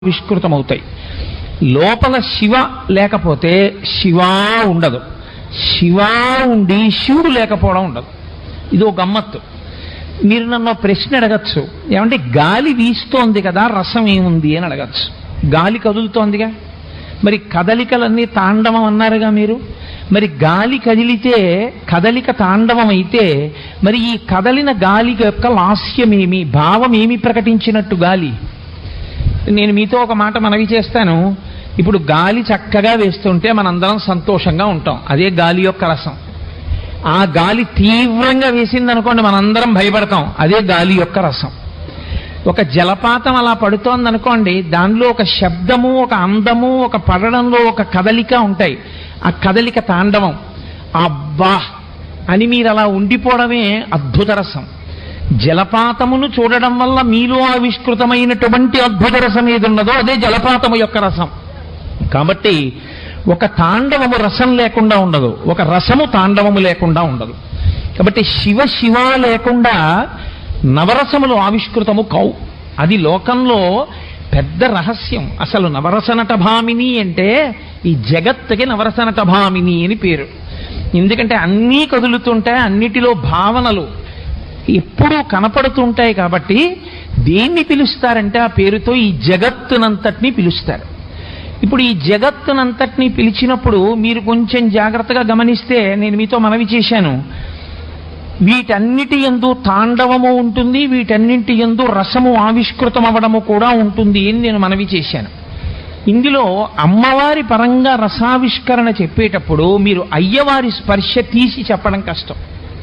విష్కృతమవుతాయి లోపల శివ లేకపోతే శివా ఉండదు శివా ఉండి శివుడు లేకపోవడం ఉండదు ఇది ఒక గమ్మత్తు మీరు నన్ను ఒక ప్రశ్న అడగచ్చు ఏమంటే గాలి వీస్తోంది కదా రసం ఏముంది అని అడగచ్చు గాలి కదులుతోందిగా మరి కదలికలన్నీ తాండవం అన్నారుగా మీరు మరి గాలి కదిలితే కదలిక తాండవం అయితే మరి ఈ కదలిన గాలి యొక్క లాస్యమేమి భావమేమి ప్రకటించినట్టు గాలి నేను మీతో ఒక మాట మనవి చేస్తాను ఇప్పుడు గాలి చక్కగా వేస్తుంటే మనందరం సంతోషంగా ఉంటాం అదే గాలి యొక్క రసం ఆ గాలి తీవ్రంగా వేసిందనుకోండి మనందరం భయపడతాం అదే గాలి యొక్క రసం ఒక జలపాతం అలా పడుతోంది అనుకోండి దానిలో ఒక శబ్దము ఒక అందము ఒక పడడంలో ఒక కదలిక ఉంటాయి ఆ కదలిక తాండవం అబ్బా అని మీరు అలా ఉండిపోవడమే అద్భుత రసం జలపాతమును చూడడం వల్ల మీలో ఆవిష్కృతమైనటువంటి అద్భుత రసం ఏది ఉన్నదో అదే జలపాతము యొక్క రసం కాబట్టి ఒక తాండవము రసం లేకుండా ఉండదు ఒక రసము తాండవము లేకుండా ఉండదు కాబట్టి శివ శివ లేకుండా నవరసములు ఆవిష్కృతము కావు అది లోకంలో పెద్ద రహస్యం అసలు నవరసనట భామిని అంటే ఈ జగత్తుకి నవరసనట భామిని అని పేరు ఎందుకంటే అన్నీ కదులుతుంటాయి అన్నిటిలో భావనలు ఎప్పుడూ కనపడుతుంటాయి కాబట్టి దేన్ని పిలుస్తారంటే ఆ పేరుతో ఈ జగత్తునంతటినీ పిలుస్తారు ఇప్పుడు ఈ జగత్తునంతటినీ పిలిచినప్పుడు మీరు కొంచెం జాగ్రత్తగా గమనిస్తే నేను మీతో మనవి చేశాను వీటన్నిటి ఎందు తాండవము ఉంటుంది వీటన్నింటి ఎందు రసము ఆవిష్కృతం అవ్వడము కూడా ఉంటుంది అని నేను మనవి చేశాను ఇందులో అమ్మవారి పరంగా రసావిష్కరణ చెప్పేటప్పుడు మీరు అయ్యవారి స్పర్శ తీసి చెప్పడం కష్టం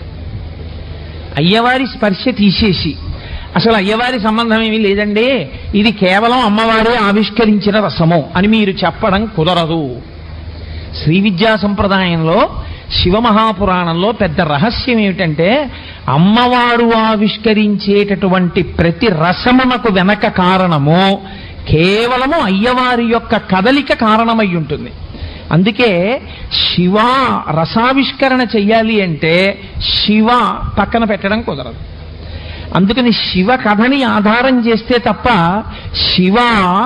అయ్యవారి స్పర్శ తీసేసి అసలు అయ్యవారి సంబంధం ఏమీ లేదండి ఇది కేవలం అమ్మవారే ఆవిష్కరించిన రసము అని మీరు చెప్పడం కుదరదు శ్రీ విద్యా సంప్రదాయంలో శివమహాపురాణంలో పెద్ద రహస్యం ఏమిటంటే అమ్మవారు ఆవిష్కరించేటటువంటి ప్రతి రసమునకు వెనక కారణము కేవలము అయ్యవారి యొక్క కదలిక కారణమై ఉంటుంది అందుకే శివ రసావిష్కరణ చెయ్యాలి అంటే శివ పక్కన పెట్టడం కుదరదు అందుకని శివ కథని ఆధారం చేస్తే తప్ప శివ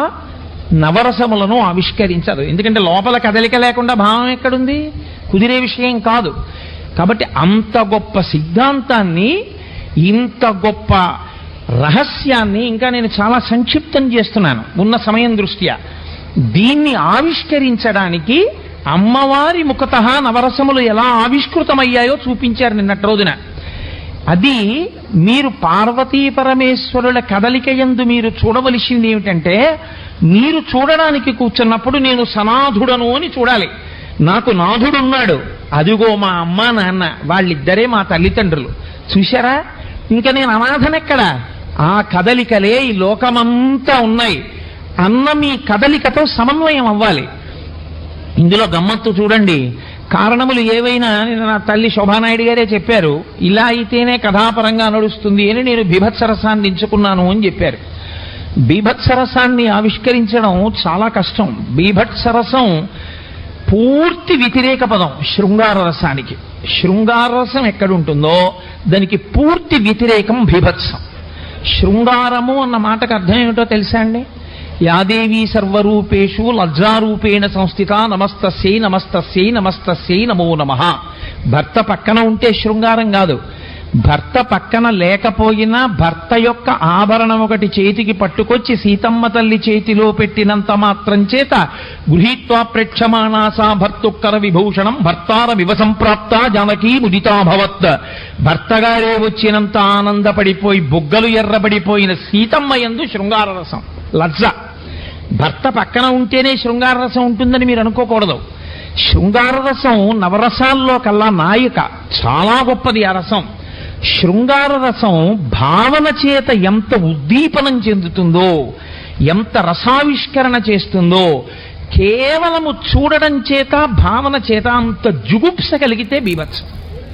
నవరసములను ఆవిష్కరించదు ఎందుకంటే లోపల కదలిక లేకుండా భావం ఎక్కడుంది కుదిరే విషయం కాదు కాబట్టి అంత గొప్ప సిద్ధాంతాన్ని ఇంత గొప్ప రహస్యాన్ని ఇంకా నేను చాలా సంక్షిప్తం చేస్తున్నాను ఉన్న సమయం దృష్ట్యా దీన్ని ఆవిష్కరించడానికి అమ్మవారి ముఖత నవరసములు ఎలా ఆవిష్కృతమయ్యాయో చూపించారు నిన్నటి రోజున అది మీరు పార్వతీ పరమేశ్వరుల కదలిక యందు మీరు చూడవలసింది ఏమిటంటే మీరు చూడడానికి కూర్చున్నప్పుడు నేను సనాథుడను అని చూడాలి నాకు నాథుడున్నాడు అదిగో మా అమ్మ నాన్న వాళ్ళిద్దరే మా తల్లిదండ్రులు చూశారా ఇంకా నేను అనాథనెక్కడ ఆ కదలికలే ఈ లోకమంతా ఉన్నాయి అన్న మీ కదలికతో సమన్వయం అవ్వాలి ఇందులో గమ్మత్తు చూడండి కారణములు ఏవైనా నిన్న నా తల్లి శోభానాయుడు గారే చెప్పారు ఇలా అయితేనే కథాపరంగా నడుస్తుంది అని నేను బీభత్సరసాన్ని ఎంచుకున్నాను అని చెప్పారు బీభత్సరసాన్ని ఆవిష్కరించడం చాలా కష్టం బీభత్సరసం పూర్తి వ్యతిరేక పదం శృంగార రసానికి శృంగార రసం ఎక్కడుంటుందో దానికి పూర్తి వ్యతిరేకం బీభత్సం శృంగారము అన్న మాటకు అర్థం ఏమిటో తెలుసా అండి యాదేవి సర్వరూపేషు లజ్జారూపేణ సంస్థిత నమస్తస్యై నమస్తస్యై నమస్తస్యై నమో నమ భర్త పక్కన ఉంటే శృంగారం కాదు భర్త పక్కన లేకపోయినా భర్త యొక్క ఆభరణం ఒకటి చేతికి పట్టుకొచ్చి సీతమ్మ తల్లి చేతిలో పెట్టినంత మాత్రం చేత గృహీత్వా ప్రేక్షమాణాసా భర్తుక్కర విభూషణం భర్తార వివసంప్రాప్త జానకీ ముదితాభవత్ భర్తగారే వచ్చినంత ఆనందపడిపోయి బుగ్గలు ఎర్రబడిపోయిన సీతమ్మ ఎందు శృంగార రసం లజ్జ భర్త పక్కన ఉంటేనే శృంగార రసం ఉంటుందని మీరు అనుకోకూడదు శృంగార రసం నవరసాల్లో కల్లా నాయిక చాలా గొప్పది ఆ రసం శృంగార రసం భావన చేత ఎంత ఉద్దీపనం చెందుతుందో ఎంత రసావిష్కరణ చేస్తుందో కేవలము చూడడం చేత భావన చేత అంత జుగుప్స కలిగితే బీభత్సం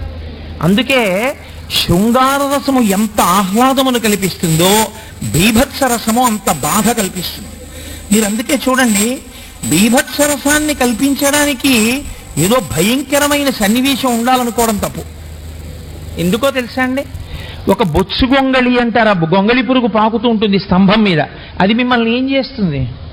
అందుకే శృంగార రసము ఎంత ఆహ్లాదమును కల్పిస్తుందో బీభత్స రసము అంత బాధ కల్పిస్తుంది మీరు అందుకే చూడండి బీభత్స రసాన్ని కల్పించడానికి ఏదో భయంకరమైన సన్నివేశం ఉండాలనుకోవడం తప్పు ఎందుకో తెలుసా అండి ఒక బొచ్చు గొంగళి అంటారు ఆ గొంగళి పురుగు పాకుతూ ఉంటుంది స్తంభం మీద అది మిమ్మల్ని ఏం చేస్తుంది